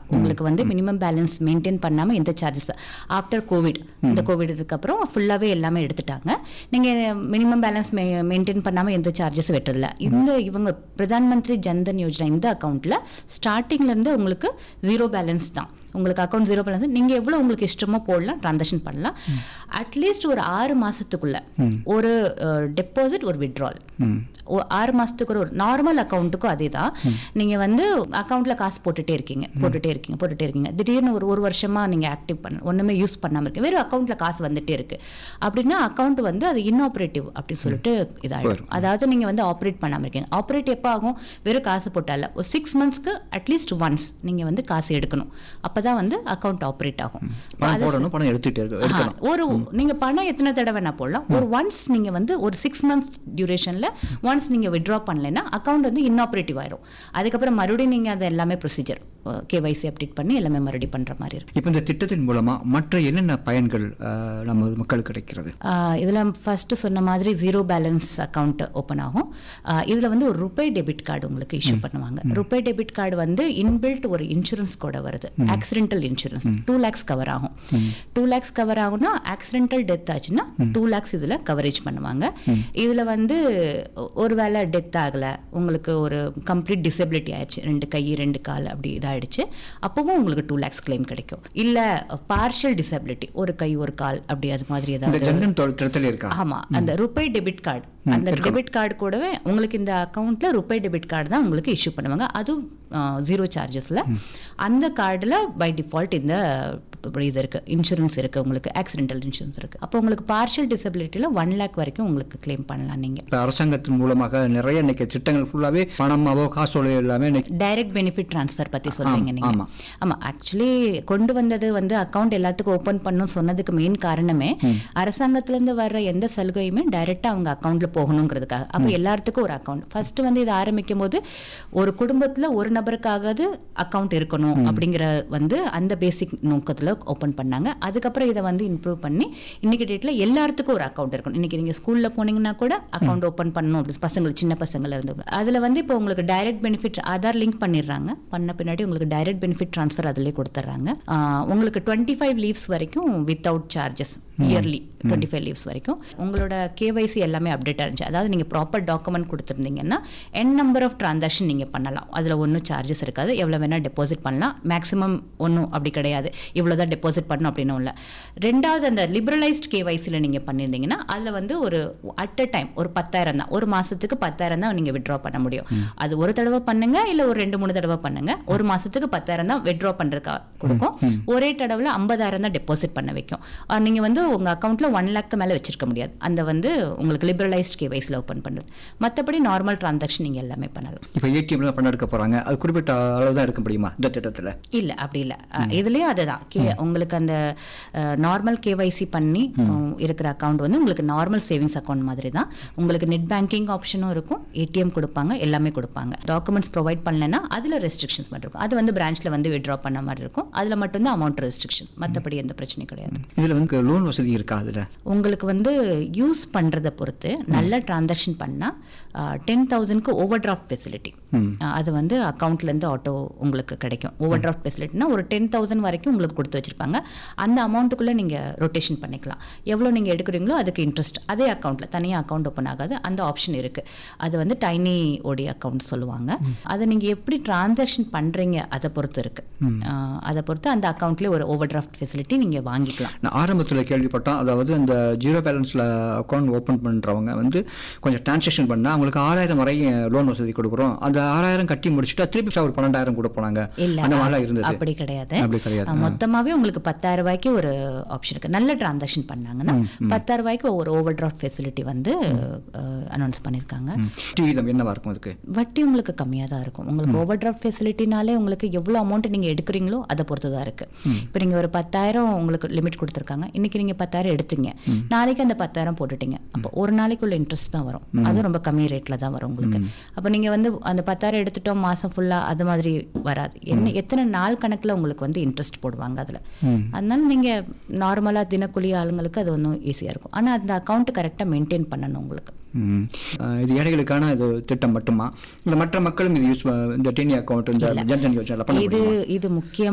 உங்களுக்கு வந்து minimum balance maintain பண்ணாம எந்த சார்ஜஸ் ஆஃப்டர் கோவிட் இந்த கோவிட் இதுக்கப்புறம் ஃபுல்லாவே எல்லாமே எடுத்துட்டாங்க நீங்க மினிமம் பேலன்ஸ் மெயின்டைன் பண்ணாம எந்த சார்ஜஸ் வெட்டதில்ல இந்த இவங்க பிரதான் மந்திரி ஜன்தன் யோஜனா இந்த அக்கௌண்ட்ல ஸ்டார்டிங்ல இருந்து உங்களுக்கு ஜீரோ பேலன்ஸ் தான் உங்களுக்கு அக்கௌண்ட் ஜீரோ பேலன்ஸ் நீங்க எவ்வளவு உங்களுக்கு இஷ்டமோ போடலாம் ட்ரான்சாக்ஷன் பண்ணலாம் அட்லீஸ்ட் ஒரு ஆறு மாசத்துக்குள்ள ஒரு டெபாசிட் ஒரு விட்ரால் ஆறு மாசத்துக்கு ஒரு நார்மல் அக்கௌண்ட்டுக்கும் அதே தான் நீங்க வந்து அக்கௌண்ட்ல காசு போட்டுட்டே இருக்கீங்க போட்டுட்டே இருக்கீங்க போட்டுட்டே இருக்கீங்க திடீர்னு ஒரு ஒரு வருஷமா நீங்க ஆக்டிவ் பண்ண ஒண்ணுமே யூஸ் பண்ணாம இருக்கு வெறும் அக்கௌண்ட்ல காசு வந்துட்டே இருக்கு அப்படின்னா அக்கௌண்ட் வந்து அது இன்ஆப்ரேட்டிவ் அப்படின்னு சொல்லிட்டு இதாயிடும் அதாவது நீங்க வந்து ஆப்ரேட் பண்ணாம இருக்கீங்க ஆப்ரேட் எப்போ ஆகும் வெறும் காசு போட்டால ஒரு சிக்ஸ் மந்த்ஸ்க்கு அட்லீஸ்ட் ஒன்ஸ் நீங்க வந்து காசு எடுக்கணும் அப்பதான் வந்து அக்கௌண்ட் ஆப்ரேட் ஆகும் பணம் போடணும் பணம் எடுத்துட்டு இருக்கு எடுக்கணும் ஆ, ஒரு நீங்க பணம் எத்தனை தடவை வேணா போடலாம் ஒரு ஒன்ஸ் நீங்க வந்து ஒரு சிக்ஸ் மந்த்ஸ் டியூரேஷன்ல ஒன்ஸ் நீங்க வித்ட்ரா பண்ணலைன்னா அக்கௌண்ட் வந்து இன்ஆப்ரேட்டிவ் ஆயிரும் அதுக்கப்புறம் மறுபடியும் நீங்க அதை எல்லாமே ப்ரொசீஜர் கேவைசி அப்டேட் பண்ணி எல்லாமே மறுபடியும் பண்ற மாதிரி இருக்கும் இப்போ இந்த திட்டத்தின் மூலமா மற்ற என்னென்ன பயன்கள் அஹ், நம்ம மக்களுக்கு கிடைக்கிறது ஆஹ் இதுல ஃபர்ஸ்ட் சொன்ன மாதிரி ஜீரோ பேலன்ஸ் அக்கௌண்ட் ஓப்பன் ஆகும் ஆஹ் இதுல வந்து ஒரு ருபே டெபிட் கார்டு உங்களுக்கு இஷ்யூ பண்ணுவாங்க ருபே டெபிட் கார்டு வந்து இன்பில்ட் ஒரு இன்சூரன்ஸ் கூட வருது accidental insurance two lakhs cover ஆகும் டூ லேக்ஸ் கவர் ஆகும்னா ஆக்சிடென்டல் டெத் ஆச்சுன்னா டூ லேக்ஸ் இதுல கவரேஜ் பண்ணுவாங்க இதுல வந்து ஒ- ஒருவேளை டெத் ஆகல உங்களுக்கு ஒரு கம்ப்ளீட் டிசபிலிட்டி ஆயிடுச்சு ரெண்டு கை ரெண்டு கால் அப்படி இதாயிடுச்சு அப்பவும் உங்களுக்கு டூ லேக்ஸ் கிளைம் கிடைக்கும் இல்ல பார்ஷியல் டிசபிலிட்டி ஒரு கை ஒரு கால் அப்படி அது மாதிரி இந்த ஏதாவது ஜன்தன் தொ- திட்டத்தில் இருக்கா ஆமா அந்த ருபே டெபிட் கார்டு அந்த டெபிட் கார்டு கூடவே உங்களுக்கு இந்த அக்கௌண்ட்ல ருபே டெபிட் கார்டு தான் உங்களுக்கு இஷ்யூ பண்ணுவாங்க அதுவும் ஜீரோ சார்ஜஸ்ல அந்த கார்டுல பை டிஃபால்ட் இந்த இப்படி இது இருக்கு இன்சூரன்ஸ் இருக்கு உங்களுக்கு ஆக்சிடென்டல் இன்சூரன்ஸ் இருக்கு அப்போ உங்களுக்கு பார்ஷியல் டிசபிலிட்டியில ஒன் லேக் வரைக்கும் உங்களுக்கு கிளைம் பண்ணலாம் நீங்க இப்போ அரசாங்கத்தின் மூலமாக நிறைய இன்னைக்கு திட்டங்கள் ஃபுல்லாவே பணமாவோ காசோலையோ எல்லாமே இன்னைக்கு டைரக்ட் பெனிஃபிட் ட்ரான்ஸ்ஃபர் பத்தி சொல்றீங்க நீங்க ஆமா. ஆமா ஆக்சுவலி கொண்டு வந்தது வந்து அக்கவுண்ட் எல்லாத்துக்கும் ஓபன் பண்ணணும் சொன்னதுக்கு மெயின் காரணமே அரசாங்கத்துல இருந்து வர்ற எந்த சலுகையுமே டைரக்டா அவங்க அக்கவுண்ட்ல போகணுங்கிறதுக்காக அப்ப எல்லாத்துக்கும் ஒரு அக்கவுண்ட் ஃபர்ஸ்ட் வந்து இது ஆரம்பிக்கும் போது ஒரு குடும்பத்துல ஒரு நபருக்காவது அக்கவுண்ட் இருக்கணும் அப்படிங்கிற வந்து அந்த பேசிக் நோக்கத்துல ஓபன் பண்ணாங்க அதுக்கப்புறம் இதை வந்து இம்ப்ரூவ் பண்ணி இன்னைக்கு டேட்ல எல்லாத்துக்கும் ஒரு அக்கவுண்ட் இருக்கணும் இன்னைக்கு நீங்க ஸ்கூல்ல போனீங்கன்னா கூட அக்கவுண்ட் ஓபன் பண்ணணும் அப்படி பசங்களுக்கு சின்ன பசங்கள்ல இருந்து அதுல வந்து இப்போ உங்களுக்கு டைரக்ட் பெனிஃபிட் ஆதார் லிங்க் பண்ணிடுறாங்க பண்ண பின்னாடி உங்களுக்கு டைரக்ட் பெனிஃபிட் ட்ரான்ஸ்ஃபர் அதிலே கொடுத்துட்றாங்க உங்களுக்கு டுவெண்ட்டி ஃபைவ் லீவ்ஸ் வரைக்கும் without charges yearly twenty five leaves வரைக்கும் உங்களோட கேவைசி எல்லாமே அப்டேட் இருந்துச்சு அதாவது நீங்கள் ப்ராப்பர் டாக்குமெண்ட் கொடுத்துருந்தீங்கன்னா என் நம்பர் ஆஃப் ட்ரான்சாக்ஷன் நீங்கள் பண்ணலாம் அதில் ஒன்றும் சார்ஜஸ் இருக்காது எவ்வளோ வேணால் டெபாசிட் பண்ணலாம் மேக்ஸிமம் ஒன்றும் அப்படி கிடையாது இவ்வளோ தான் டெபாசிட் பண்ணணும் அப்படின்னு இல்லை ரெண்டாவது அந்த லிபரலைஸ்ட் கேவைசியில் நீங்கள் பண்ணியிருந்தீங்கன்னா அதில் வந்து ஒரு அட் அ டைம் ஒரு பத்தாயிரம் தான் ஒரு மாதத்துக்கு பத்தாயிரம் தான் நீங்கள் விட்ரா பண்ண முடியும் அது ஒரு தடவை பண்ணுங்க இல்லை ஒரு ரெண்டு மூணு தடவை பண்ணுங்க ஒரு மாதத்துக்கு பத்தாயிரம் தான் விட்ரா பண்ணுறதுக்கு கொடுக்கும் ஒரே தடவை ஐம்பதாயிரம் தான் டெபாசிட் பண்ண வைக்கும் அஹ் நீங்க வந்து உங்க அக்கௌண்ட்ல ஒன் லேக்கு மேல வச்சிருக்க முடியாது அந்த வந்து உங்களுக்கு லிபரலைஸ்ட் கேவைஸ்ல ஓப்பன் பண்றது மற்றபடி நார்மல் டிரான்சாக்ஷன் நீங்க எல்லாமே பண்ணலாம் இப்போ ஏடிஎம்ல பணம் எடுக்க போறாங்க அது குறிப்பிட்ட அளவு தான் எடுக்க முடியுமா இந்த திட்டத்துல இல்ல அப்படி இல்ல அஹ் இதுலயும் அதுதான் கே உங்களுக்கு அந்த நார்மல் கேவைசி பண்ணி அஹ், இருக்கிற அக்கவுண்ட் வந்து உங்களுக்கு நார்மல் சேவிங்ஸ் அக்கவுண்ட் மாதிரி தான் உங்களுக்கு நெட் பேங்கிங் ஆப்ஷனும் இருக்கும் ஏடிஎம் கொடுப்பாங்க எல்லாமே கொடுப்பாங்க டாக்குமெண்ட்ஸ் ப்ரொவைட் பண்ணலன்னா அதுல ரெஸ்ட்ரிக்ஷன்ஸ் மட்டும் இருக்கும் அது வந்து பிரான்ச்ல வந்து விட்ரா பண்ண மாதிரி இருக்கும் அதுல மட்டும்தான் அமௌண்ட் ரெஸ்ட்ரிக்ஷன் மற்றபடி எந்த பிரச்சனையும் கிடையாது இதுல வந்து லோன் வசதி இருக்கா அதுல உங்களுக்கு வந்து யூஸ் பண்ணுறதை பொறுத்து நல்ல டிரான்சாக்ஷன் பண்ணால் டென் தௌசண்ட்க்கு ஓவர் டிராஃப்ட் ஃபெசிலிட்டி அது வந்து அக்கௌண்ட்லேருந்து ஆட்டோ உங்களுக்கு கிடைக்கும் ஓவர் டிராஃப்ட் ஃபெசிலிட்டினா ஒரு டென் தௌசண்ட் வரைக்கும் உங்களுக்கு கொடுத்து வச்சிருப்பாங்க அந்த அமௌண்ட்டுக்குள்ளே நீங்கள் ரொட்டேஷன் பண்ணிக்கலாம் எவ்வளோ நீங்கள் எடுக்கிறீங்களோ அதுக்கு இன்ட்ரெஸ்ட் அதே அக்கௌண்ட்டில் தனியாக அக்கௌண்ட் ஓப்பன் ஆகாது அந்த ஆப்ஷன் இருக்குது அது வந்து டைனி ஓடி அக்கௌண்ட் சொல்லுவாங்க அதை நீங்கள் எப்படி டிரான்சாக்ஷன் பண்ணுறீங்க அதை பொறுத்து இருக்குது அதை பொறுத்து அந்த அக்கௌண்ட்லேயே ஒரு ஓவர் டிராஃப்ட் ஃபெசிலிட்டி நீங்கள் வாங்கிக்கலாம் நான் ஆரம்பத்துல கேள்விப்பட்டோம் அதாவது அந்த ஜீரோ பேலன்ஸ்ல அக்கௌண்ட் ஓபன் பண்றவங்க வந்து கொஞ்சம் டிரான்சாக்ஷன் பண்ணா அவங்களுக்கு ஆறாயிரம் வரையும் லோன் வசதி கொடுக்குறோம் அந்த ஆறாயிரம் கட்டி முடிச்சுட்டா திருப்பி ஒரு பன்னெண்டாயிரம் கூட போனாங்க இல்ல அந்த மாதிரிலாம் இருந்தது அப்படி கிடையாது அப்படி கிடையாது அஹ் மொத்தமாவே உங்களுக்கு பத்தாயிரம் ரூபாய்க்கு ஒரு ஆப்ஷன் இருக்கு நல்ல டிரான்சாக்ஷன் பண்ணாங்கன்னா பத்தாயிரம் ரூபாய்க்கு ஒரு ஓவர் டிராஃப்ட் ஃபெசிலிட்டி வந்து அனௌன்ஸ் பண்ணியிருக்காங்க ம். வட்டி வீதம் என்னவா இருக்கும் அதுக்கு வட்டி உங்களுக்கு கம்மியாக தான் இருக்கும் உங்களுக்கு ஓவர் டிராஃப்ட் ஃபெசிலிட்டினாலே உங்களுக்கு எவ்வளோ அமௌண்ட் நீங்கள் எடுக்கிறீங்களோ அதை பொறுத்து தான் இருக்கு இப்போ நீங்கள் ஒரு பத்தாயிரம் உங்களுக்கு லிமிட் கொடுத்துருக்காங்க இன்னைக்கு நீங்கள் பத்தாயிரம் எடுத்தீங்க நாளைக்கு அந்த பத்தாயிரம் போட்டுட்டீங்க அப்போ ஒரு நாளைக்கு உள்ள இன்ட்ரெஸ்ட் தான் வரும் அதுவும் ரொம்ப கம்மி ரேட்டில் தான் வரும் உங்களுக்கு அப்போ நீங்கள் வந்து அந்த பத்தாயிரம் எடுத்துட்டோம் மாதம் ஃபுல்லாக அது மாதிரி வராது என்ன எத்தனை நாள் கணக்கில் உங்களுக்கு வந்து இன்ட்ரெஸ்ட் போடுவாங்க அதில் அதனால நீங்கள் நார்மலாக தினக்கூலி ஆளுங்களுக்கு அது ஒன்றும் ஈஸியாக இருக்கும் ஆனால் அந்த அக்கௌண்ட் கரெக்டாக மெயின்டைன் பண்ணணும் உங்களுக்கு ம். அஹ் இது ஏழைகளுக்கான இது திட்டம் மட்டுமா இந்த மற்ற மக்களும் இது யூஸ் இந்த டினி அக்கௌண்ட் இந்த ஜன்தன் யோஜனா பண்ண இது முடியுமா? இது முக்கியமா